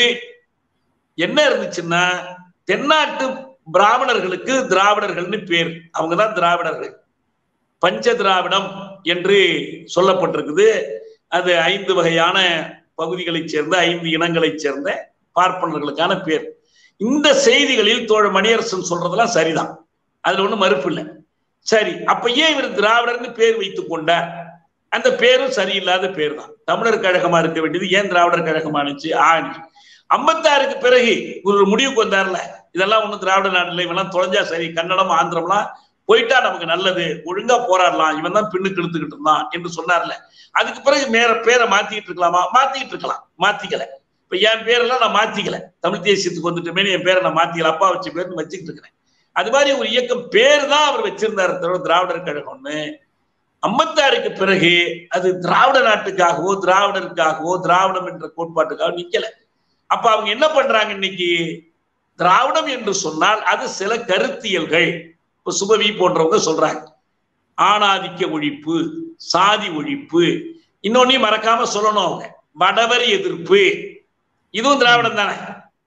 என்ன இருந்துச்சுன்னா தென்னாட்டு பிராமணர்களுக்கு திராவிடர்கள்னு பேர் அவங்கதான் திராவிடர்கள் பஞ்ச திராவிடம் என்று சொல்லப்பட்டிருக்குது அது ஐந்து வகையான பகுதிகளைச் சேர்ந்த ஐந்து இனங்களைச் சேர்ந்த பார்ப்பனர்களுக்கான பேர் இந்த செய்திகளில் தோழ மணியரசன் சொல்றதெல்லாம் சரிதான் அதுல ஒண்ணும் மறுப்பு இல்லை சரி அப்ப ஏன் இவர் திராவிடர்னு பேர் வைத்துக் கொண்டார் அந்த பேரும் சரியில்லாத பேர் தான் தமிழர் கழகமா இருக்க வேண்டியது ஏன் திராவிடர் கழகமானுச்சு ஆணி ஐம்பத்தாறுக்கு பிறகு ஒரு முடிவுக்கு வந்தார்ல இதெல்லாம் ஒண்ணும் திராவிட நாடு இல்லை இவெல்லாம் தொலைஞ்சா சரி கன்னடம் ஆந்திரம்லாம் போயிட்டா நமக்கு நல்லது ஒழுங்கா போராடலாம் இவன் தான் பின்னுக்கு இழுத்துக்கிட்டு இருந்தான் என்று சொன்னார்ல அதுக்கு பிறகு மேற பேரை மாத்திக்கிட்டு இருக்கலாமா மாத்திக்கிட்டு இருக்கலாம் மாத்திக்கல இப்ப என் பேரெல்லாம் நான் மாத்திக்கல தமிழ் தேசியத்துக்கு வந்துட்டுமே என் பேரை நான் மாத்திக்கல அப்பா வச்ச பேர்னு வச்சுக்கிட்டு இருக்கிறேன் அது மாதிரி ஒரு இயக்கம் பேர் தான் அவர் வச்சிருந்தாரு தவிர திராவிடர் கழகம்னு ஐம்பத்தாறுக்கு பிறகு அது திராவிட நாட்டுக்காகவோ திராவிடருக்காகவோ திராவிடம் என்ற கோட்பாட்டுக்காக நிக்கல அப்ப அவங்க என்ன பண்றாங்க இன்னைக்கு திராவிடம் என்று சொன்னால் அது சில கருத்தியல்கள் இப்ப சுபவி போன்றவங்க சொல்றாங்க ஆணாதிக்க ஒழிப்பு சாதி ஒழிப்பு இன்னொன்னையும் மறக்காம சொல்லணும் அவங்க வடவர் எதிர்ப்பு இதுவும் திராவிடம் தானே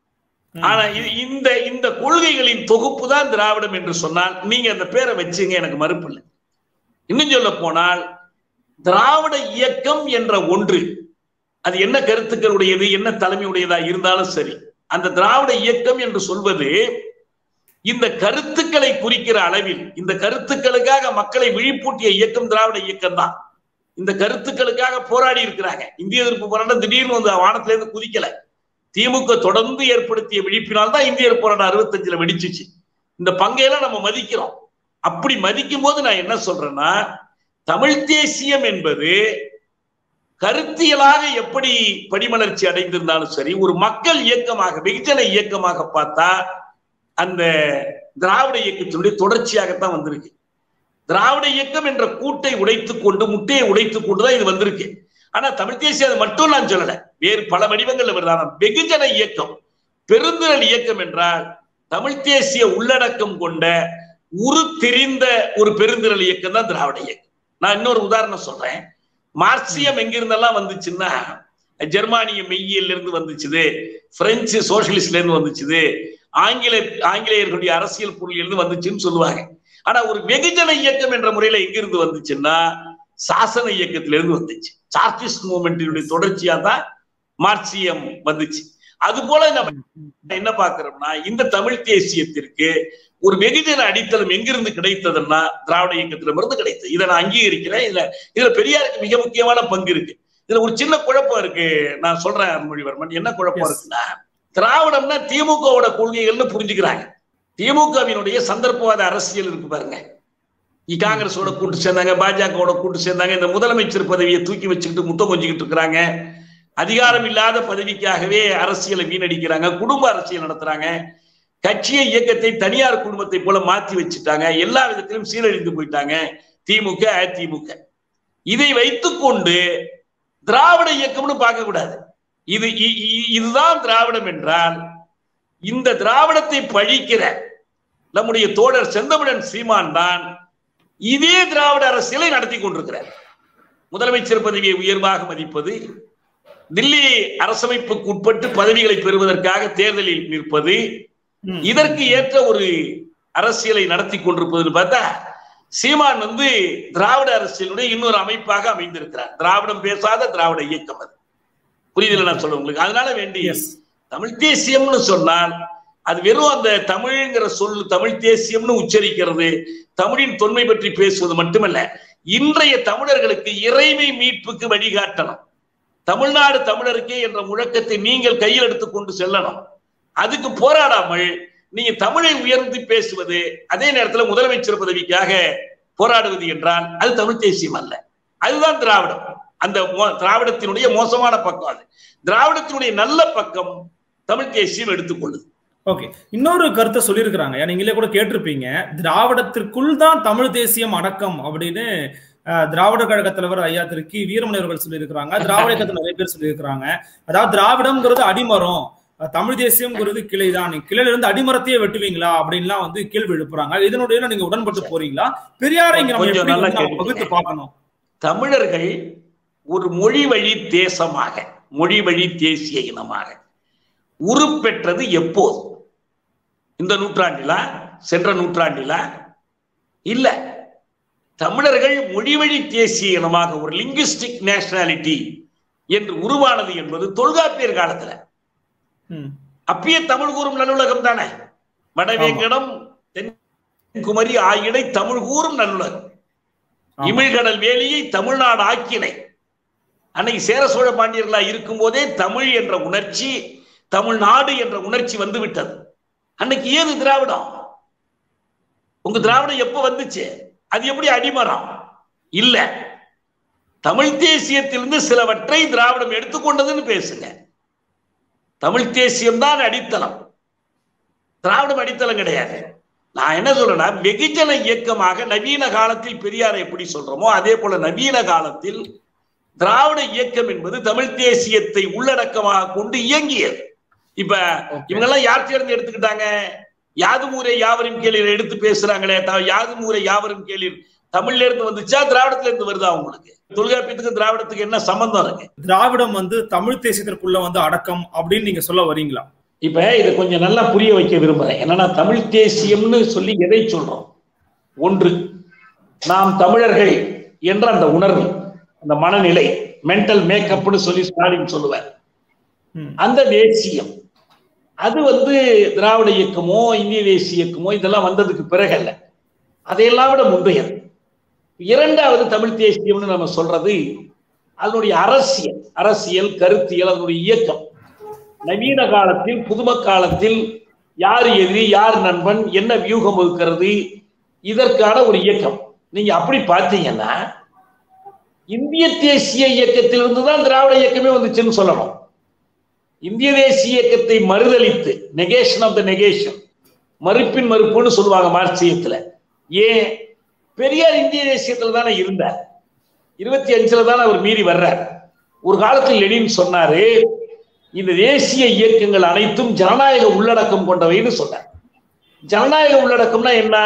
ஆனா இந்த இந்த கொள்கைகளின் தொகுப்பு தான் திராவிடம் என்று சொன்னால் நீங்க அந்த பேரை வச்சுங்க எனக்கு மறுப்பு இல்லை இன்னும் சொல்ல போனால் திராவிட இயக்கம் என்ற ஒன்று அது என்ன கருத்துக்களுடையது என்ன தலைமையுடையதா இருந்தாலும் சரி அந்த திராவிட இயக்கம் என்று சொல்வது இந்த கருத்துக்களை குறிக்கிற அளவில் இந்த கருத்துக்களுக்காக மக்களை விழிப்பூட்டிய இயக்கம் திராவிட இயக்கம் தான் இந்த கருத்துக்களுக்காக போராடி இருக்கிறாங்க இந்திய எதிர்ப்பு போராட்டம் திடீர்னு வந்து வானத்துல இருந்து குதிக்கல திமுக தொடர்ந்து ஏற்படுத்திய விழிப்பினால் தான் இந்திய எதிர்ப்பு போராட்டம் அறுபத்தஞ்சுல வெடிச்சிச்சு இந்த பங்கையெல்லாம் நம்ம மதிக்கிறோம் அப்படி மதிக்கும் போது நான் என்ன சொல்றேன்னா தமிழ் தேசியம் என்பது கருத்தியலாக எப்படி படிமலர்ச்சி அடைந்திருந்தாலும் சரி ஒரு மக்கள் இயக்கமாக வெகுஜன இயக்கமாக பார்த்தா அந்த திராவிட இயக்கத்தினுடைய தொடர்ச்சியாகத்தான் வந்திருக்கு திராவிட இயக்கம் என்ற கூட்டை உடைத்துக் கொண்டு முட்டையை உடைத்துக் கொண்டுதான் இது வந்திருக்கு ஆனா தமிழ் தேசியம் அது மட்டும் நான் சொல்லல வேறு பல வடிவங்கள்ல வருது வெகுஜன இயக்கம் பெருந்திரள் இயக்கம் என்றால் தமிழ் தேசிய உள்ளடக்கம் கொண்ட உரு தெரிந்த ஒரு பெருந்திரள் இயக்கம் தான் திராவிட இயக்கம் நான் இன்னொரு உதாரணம் சொல்றேன் மார்க்சியம் எங்கிருந்தெல்லாம் வந்துச்சுன்னா ஜெர்மானிய மெய்யியல் இருந்து வந்துச்சுது பிரெஞ்சு சோசியலிஸ்ட்ல இருந்து வந்துச்சுது ஆங்கில ஆங்கிலேயர்களுடைய அரசியல் பொருள் இருந்து வந்துச்சுன்னு சொல்லுவாங்க ஆனா ஒரு வெகுஜன இயக்கம் என்ற முறையில எங்கிருந்து வந்துச்சுன்னா சாசன இயக்கத்திலிருந்து வந்துச்சு சார்டிஸ்ட் மூமெண்டினுடைய தொடர்ச்சியா தான் மார்க்சியம் வந்துச்சு அது போல நம்ம என்ன பாக்குறோம்னா இந்த தமிழ் தேசியத்திற்கு ஒரு வெகுஜன அடித்தளம் எங்கிருந்து கிடைத்ததுன்னா திராவிட இயக்கத்திலிருந்து கிடைத்தது இதை நான் அங்கீகரிக்கிறேன் இதுல இதுல பெரியாருக்கு மிக முக்கியமான பங்கு இருக்கு இதுல ஒரு சின்ன குழப்பம் இருக்கு நான் சொல்றேன் அருள்மொழிவர்மன் என்ன குழப்பம் இருக்குன்னா திராவிடம்னா திமுகவோட கொள்கைகள்னு புரிஞ்சுக்கிறாங்க திமுகவினுடைய சந்தர்ப்பவாத அரசியல் இருக்கு பாருங்க காங்கிரஸோட கூட்டு சேர்ந்தாங்க பாஜகவோட கூட்டு சேர்ந்தாங்க இந்த முதலமைச்சர் பதவியை தூக்கி வச்சுக்கிட்டு முத்தம் கொஞ்சிக்கிட்டு இருக்கிறாங்க அதிகாரம் இல்லாத பதவிக்காகவே அரசியலை வீணடிக்கிறாங்க குடும்ப அரசியல் நடத்துறாங்க கட்சியை இயக்கத்தை தனியார் குடும்பத்தை போல மாத்தி வச்சுட்டாங்க எல்லா விதத்திலும் சீரழிந்து போயிட்டாங்க திமுக அதிமுக இதை வைத்துக்கொண்டு திராவிட இயக்கம்னு பார்க்க கூடாது இது இதுதான் திராவிடம் என்றால் இந்த திராவிடத்தை பழிக்கிற நம்முடைய தோழர் செந்தமிழன் சீமான் தான் இதே திராவிட அரசியலை நடத்தி கொண்டிருக்கிறார் முதலமைச்சர் பதவியை உயர்வாக மதிப்பது தில்லி அரசமைப்புக்கு உட்பட்டு பதவிகளை பெறுவதற்காக தேர்தலில் நிற்பது இதற்கு ஏற்ற ஒரு அரசியலை நடத்தி கொண்டிருப்பதுன்னு பார்த்தா சீமான் வந்து திராவிட அரசியலுடைய இன்னொரு அமைப்பாக அமைந்திருக்கிறார் திராவிடம் பேசாத திராவிட இயக்கம் அது புரியுதுல நான் சொல்றேன் உங்களுக்கு அதனால வேண்டி தமிழ் தேசியம்னு சொன்னால் அது வெறும் அந்த தமிழ்ங்கிற சொல் தமிழ் தேசியம்னு உச்சரிக்கிறது தமிழின் தொன்மை பற்றி பேசுவது மட்டுமல்ல இன்றைய தமிழர்களுக்கு இறைமை மீட்புக்கு வழிகாட்டணும் தமிழ்நாடு தமிழருக்கே என்ற முழக்கத்தை நீங்கள் கையில் எடுத்துக்கொண்டு செல்லணும் அதுக்கு போராடாமல் நீங்க தமிழை உயர்ந்து பேசுவது அதே நேரத்தில் முதலமைச்சர் பதவிக்காக போராடுவது என்றால் அது தமிழ் தேசியம் அல்ல அதுதான் திராவிடம் அந்த திராவிடத்தினுடைய மோசமான பக்கம் அது திராவிடத்தினுடைய நல்ல பக்கம் தமிழ் தேசியம் எடுத்துக்கொள்ளுது ஓகே இன்னொரு கருத்தை சொல்லியிருக்கிறாங்க நீங்களே கூட கேட்டிருப்பீங்க திராவிடத்திற்குள் தான் தமிழ் தேசியம் அடக்கம் அப்படின்னு திராவிட கழக தலைவர் ஐயா திரு கி வீரமணி அவர்கள் சொல்லியிருக்கிறாங்க திராவிட இயக்கத்தில் நிறைய பேர் சொல்லியிருக்கிறாங்க அதாவது திராவிடம்ங்கிறது அடிமரம் தமிழ் தேசியம்ங்கிறது கிளை தான் நீங்க கிளையில இருந்து அடிமரத்தையே வெட்டுவீங்களா அப்படின்லாம் வந்து கேள்வி எழுப்புறாங்க இதனுடைய நீங்க உடன்பட்டு போறீங்களா பெரியாரை இங்க நம்ம எப்படி பகுத்து பார்க்கணும் தமிழர்கள் ஒரு மொழி வழி தேசமாக மொழி வழி தேசிய இனமாக உருப்பெற்றது எப்போது இந்த நூற்றாண்டிலா சென்ற நூற்றாண்டிலா இல்ல தமிழர்கள் மொழிவழி தேசிய இனமாக ஒரு லிங்குஸ்டிக் நேஷனாலிட்டி என்று உருவானது என்பது தொல்காப்பியர் காலத்துல அப்பயே தமிழ் கூறும் நல்லுலகம் தானே வடவேங்கடம் தென்குமரி ஆகியனை தமிழ் கூறும் நல்லுலகம் இமிழ்கடல் வேலியை தமிழ்நாடு ஆக்கினை அன்னைக்கு சேர சோழ பாண்டியர்களா இருக்கும் போதே தமிழ் என்ற உணர்ச்சி தமிழ்நாடு என்ற உணர்ச்சி வந்து விட்டது அன்னைக்கு ஏது திராவிடம் உங்க திராவிடம் எப்ப வந்துச்சு அது எப்படி அடிமரம் இல்ல தமிழ் தேசியத்திலிருந்து சிலவற்றை திராவிடம் எடுத்துக்கொண்டதுன்னு பேசுங்க தமிழ் தேசியம் தான் அடித்தளம் திராவிடம் அடித்தளம் கிடையாது நான் என்ன சொல்றேன்னா வெகுஜன இயக்கமாக நவீன காலத்தில் பெரியாரை எப்படி சொல்றோமோ அதே போல நவீன காலத்தில் திராவிட இயக்கம் என்பது தமிழ் தேசியத்தை உள்ளடக்கமாக கொண்டு இயங்கியது இப்ப இவங்க எல்லாம் யார் சேர்ந்து எடுத்துக்கிட்டாங்க யாதும் ஊரை யாவரும் கேளீர் எடுத்து பேசுறாங்களே யாதும் ஊரை யாவரும் கேளீர் தமிழ்ல இருந்து வந்துச்சா திராவிடத்துல இருந்து வருதா உங்களுக்கு தொல்காப்பியத்துக்கு திராவிடத்துக்கு என்ன சம்பந்தம் இருக்கு திராவிடம் வந்து தமிழ் தேசியத்திற்குள்ள வந்து அடக்கம் அப்படின்னு நீங்க சொல்ல வரீங்களா இப்ப இதை கொஞ்சம் நல்லா புரிய வைக்க விரும்புறேன் என்னன்னா தமிழ் தேசியம்னு சொல்லி எதை சொல்றோம் ஒன்று நாம் தமிழர்கள் என்ற அந்த உணர்வு அந்த மனநிலை மென்டல் மேக்கப்னு சொல்லி ஸ்டாலின் சொல்லுவார் ம். அந்த தேசியம் அது வந்து திராவிட இயக்கமோ இந்திய தேசிய இயக்கமோ இதெல்லாம் வந்ததுக்கு பிறகு அல்ல அதையெல்லாம் விட முந்தையது இரண்டாவது தமிழ் தேசியம்னு நம்ம சொல்றது அதனுடைய அரசியல் அரசியல் கருத்தியல் அதனுடைய இயக்கம் நவீன காலத்தில் புதும காலத்தில் யார் எதிரி யார் நண்பன் என்ன வியூகம் இருக்கிறது இதற்கான ஒரு இயக்கம் நீங்க அப்படி பார்த்தீங்கன்னா இந்திய தேசிய இயக்கத்திலிருந்து தான் திராவிட இயக்கமே வந்துச்சுன்னு சொல்லணும் இந்திய தேசிய இயக்கத்தை மறுதளித்து நெகேஷன் ஆஃப் த நெகேஷன் மறுப்பின் மறுப்புன்னு சொல்லுவாங்க மார்க்சியத்துல ஏன் பெரியார் இந்திய தேசியத்துல தானே இருந்தார் இருபத்தி அஞ்சுல தானே அவர் மீறி வர்றார் ஒரு காலத்தில் லெனின் சொன்னாரு இந்த தேசிய இயக்கங்கள் அனைத்தும் ஜனநாயக உள்ளடக்கம் கொண்டவைன்னு சொன்னார் ஜனநாயக உள்ளடக்கம்னா என்ன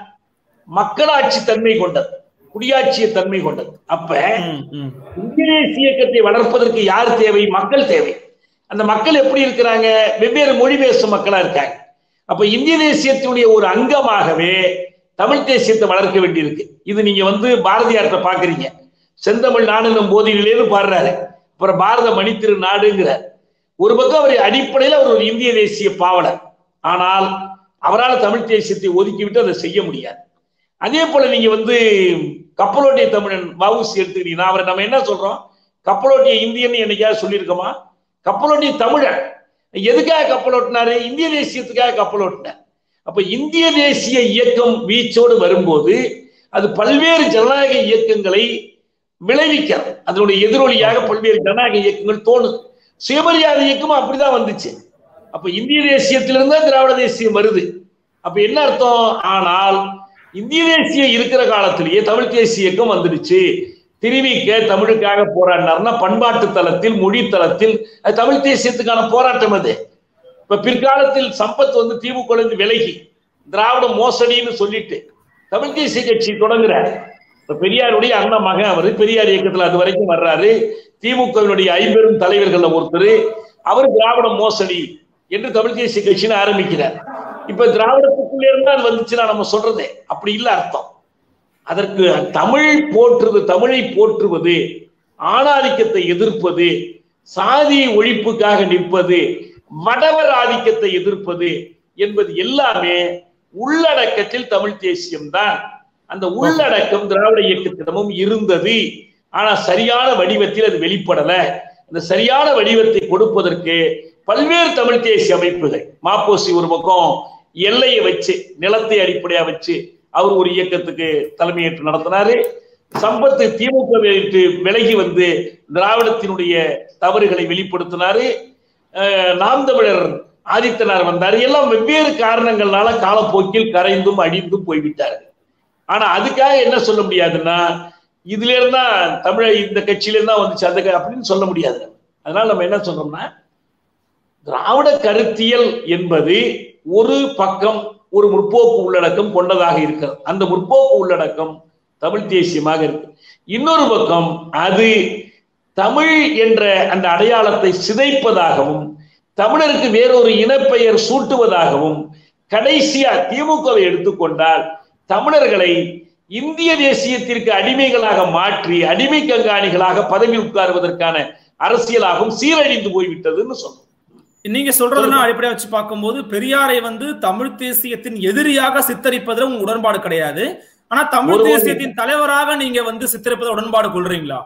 மக்களாட்சி தன்மை கொண்டது குடியாட்சிய தன்மை கொண்டது அப்ப ம், ம். இந்திய தேசிய இயக்கத்தை வளர்ப்பதற்கு யார் தேவை மக்கள் தேவை அந்த மக்கள் எப்படி இருக்கிறாங்க வெவ்வேறு மொழி பேசும் மக்களா இருக்காங்க அப்ப இந்திய தேசியத்தினுடைய ஒரு அங்கமாகவே தமிழ் தேசியத்தை வளர்க்க வேண்டியிருக்கு இது நீங்க வந்து பாரதியார்ட்ட பாக்குறீங்க செந்தமிழ் நாடுனும் போதிலேன்னு பாடுறாரு அப்புறம் பாரத மணித்திரு நாடுங்கிறார் ஒரு பக்கம் அவர் அடிப்படையில் அவர் ஒரு இந்திய தேசிய பாவலர் ஆனால் அவரால் தமிழ் தேசியத்தை ஒதுக்கிவிட்டு அதை செய்ய முடியாது அதே போல நீங்க வந்து கப்பலோட்டிய தமிழன் வவுசி எடுத்துக்கிட்டீங்கன்னா அவரை நம்ம என்ன சொல்றோம் கப்பலோட்டிய இந்தியன் என்னைக்காவது சொல்லியிருக்கோமா கப்பலோட்டிய தமிழன் எதுக்காக கப்பலோட்டினாரு இந்திய தேசியத்துக்காக கப்பலோட்டினார் அப்ப இந்திய தேசிய இயக்கம் வீச்சோடு வரும்போது அது பல்வேறு ஜனநாயக இயக்கங்களை விளைவிக்கிறது அதனுடைய எதிரொலியாக பல்வேறு ஜனநாயக இயக்கங்கள் தோணுது சுயமரியாதை இயக்கமும் அப்படிதான் வந்துச்சு அப்ப இந்திய தேசியத்திலிருந்து தான் திராவிட தேசியம் வருது அப்ப என்ன அர்த்தம் ஆனால் இந்திய தேசியம் இருக்கிற காலத்திலேயே தமிழ் தேசிய இயக்கம் வந்துடுச்சு திருவிக்க தமிழுக்காக போராடினார்னா பண்பாட்டு தளத்தில் மொழி தளத்தில் அது தமிழ் தேசியத்துக்கான போராட்டம் அது இப்ப பிற்காலத்தில் சம்பத் வந்து திமுக இருந்து விலகி திராவிட மோசடின்னு சொல்லிட்டு தமிழ் தேசிய கட்சி தொடங்குறாரு இப்ப பெரியாருடைய அண்ணன் மகன் அவரு பெரியார் இயக்கத்துல அது வரைக்கும் வர்றாரு திமுகவினுடைய ஐம்பெரும் தலைவர்கள்ல ஒருத்தர் அவர் திராவிட மோசடி என்று தமிழ் தேசிய கட்சின்னு ஆரம்பிக்கிறார் இப்ப திராவிடத்துக்குள்ளே இருந்தா அது வந்துச்சுன்னா நம்ம சொல்றது அப்படி இல்ல அர்த்தம் அதற்கு தமிழ் போற்றுவது தமிழை போற்றுவது ஆணாதிக்கத்தை எதிர்ப்பது சாதி ஒழிப்புக்காக நிற்பது வடவர் ஆதிக்கத்தை எதிர்ப்பது என்பது எல்லாமே உள்ளடக்கத்தில் தமிழ் தேசியம்தான் அந்த உள்ளடக்கம் திராவிட இயக்கத்திடமும் இருந்தது ஆனா சரியான வடிவத்தில் அது வெளிப்படல அந்த சரியான வடிவத்தை கொடுப்பதற்கு பல்வேறு தமிழ் தேசிய அமைப்புகள் மாப்போசி ஒரு பக்கம் எல்லையை வச்சு நிலத்தை அடிப்படையா வச்சு அவர் ஒரு இயக்கத்துக்கு தலைமையேற்று நடத்தினாரு சம்பத்து திமுக விட்டு விலகி வந்து திராவிடத்தினுடைய தவறுகளை வெளிப்படுத்தினாரு அஹ் நாம் தமிழர் ஆதித்தனார் வந்தார் எல்லாம் வெவ்வேறு காரணங்கள்னால காலப்போக்கில் கரைந்தும் அடிந்தும் போய்விட்டார்கள் ஆனா அதுக்காக என்ன சொல்ல முடியாதுன்னா இதுல இருந்தா தமிழ இந்த கட்சியில இருந்தா வந்துச்சு அந்த க- அப்படின்னு சொல்ல முடியாது அதனால நம்ம என்ன சொல்றோம்னா திராவிட கருத்தியல் என்பது ஒரு பக்கம் ஒரு முற்போக்கு உள்ளடக்கம் கொண்டதாக இருக்கிறது அந்த முற்போக்கு உள்ளடக்கம் தமிழ் தேசியமாக இருக்கு இன்னொரு பக்கம் அது தமிழ் என்ற அந்த அடையாளத்தை சிதைப்பதாகவும் தமிழருக்கு வேறொரு இனப்பெயர் சூட்டுவதாகவும் கடைசியா திமுகவை எடுத்துக்கொண்டால் தமிழர்களை இந்திய தேசியத்திற்கு அடிமைகளாக மாற்றி அடிமை கண்காணிகளாக பதவி உட்காருவதற்கான அரசியலாகவும் சீரழிந்து போய்விட்டதுன்னு சொல்றோம் நீங்க சொல்றதுனா அடிப்படையா வச்சு பார்க்கும்போது பெரியாரை வந்து தமிழ் தேசியத்தின் எதிரியாக சித்தரிப்பதுல உங்க உடன்பாடு கிடையாது ஆனா தமிழ் ஒரு- தேசியத்தின் தலைவராக நீங்க வந்து சித்தரிப்பதை உடன்பாடு கொள்றீங்களா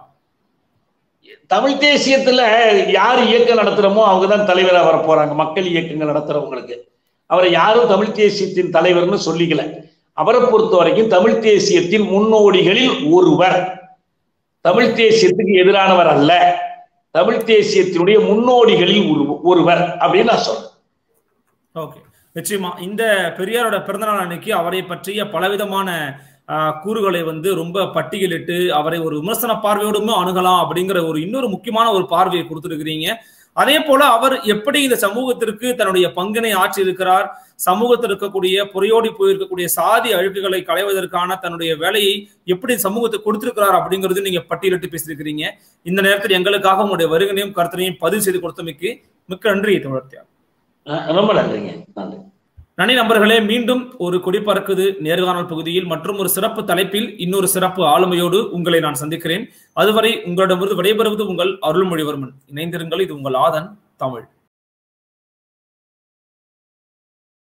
தமிழ் தேசியத்துல யார் இயக்கம் நடத்துறோமோ அவங்க தான் தலைவரா வர போறாங்க மக்கள் இயக்கங்கள் நடத்துறவங்களுக்கு அவரை யாரும் தமிழ் தேசியத்தின் தலைவர்னு சொல்லிக்கல அவரை பொறுத்த வரைக்கும் தமிழ் தேசியத்தின் முன்னோடிகளில் ஒருவர் தமிழ் தேசியத்துக்கு எதிரானவர் அல்ல தமிழ் தேசியத்தினுடைய முன்னோடிகளில் ஒரு- ஒருவர் அப்படின்னு நான் சொல்றேன் ஓகே நிச்சயமா இந்த பெரியாரோட பிறந்தநாள் அன்னைக்கு அவரை பற்றிய பலவிதமான ஆஹ், கூறுகளை வந்து ரொம்ப பட்டியலிட்டு அவரை ஒரு விமர்சன பார்வையோடுமே அணுகலாம் அப்படிங்கிற ஒரு இன்னொரு முக்கியமான ஒரு பார்வையை கொடுத்துருக்கிறீங்க அதே போல அவர் எப்படி இந்த சமூகத்திற்கு தன்னுடைய பங்கினை ஆற்றி இருக்கிறார் சமூகத்தில் இருக்கக்கூடிய புறையோடி போயிருக்கக்கூடிய சாதி அழுக்குகளை களைவதற்கான தன்னுடைய வேலையை எப்படி சமூகத்துக்கு கொடுத்திருக்கிறார் அப்படிங்கிறது நீங்க பட்டியலிட்டு பேசியிருக்கிறீங்க இந்த நேரத்தில் எங்களுக்காக உங்களுடைய வருகனையும் கருத்தனையும் பதிவு செய்து கொடுத்தமைக்கு மிக்க நன்றி தமிழர்த்தியா அஹ் ரொம்ப நன்றிங்க நன்றி நன்றி நண்பர்களே மீண்டும் ஒரு கொடி பறக்குது நேர்காணல் பகுதியில் மற்றும் ஒரு சிறப்பு தலைப்பில் இன்னொரு சிறப்பு ஆளுமையோடு உங்களை நான் சந்திக்கிறேன் அதுவரை உங்களிடமிருந்து விடைபெறுவது உங்கள் அருள்மொழிவர்மன் இணைந்திருங்கள் இது உங்கள் ஆதன் தமிழ்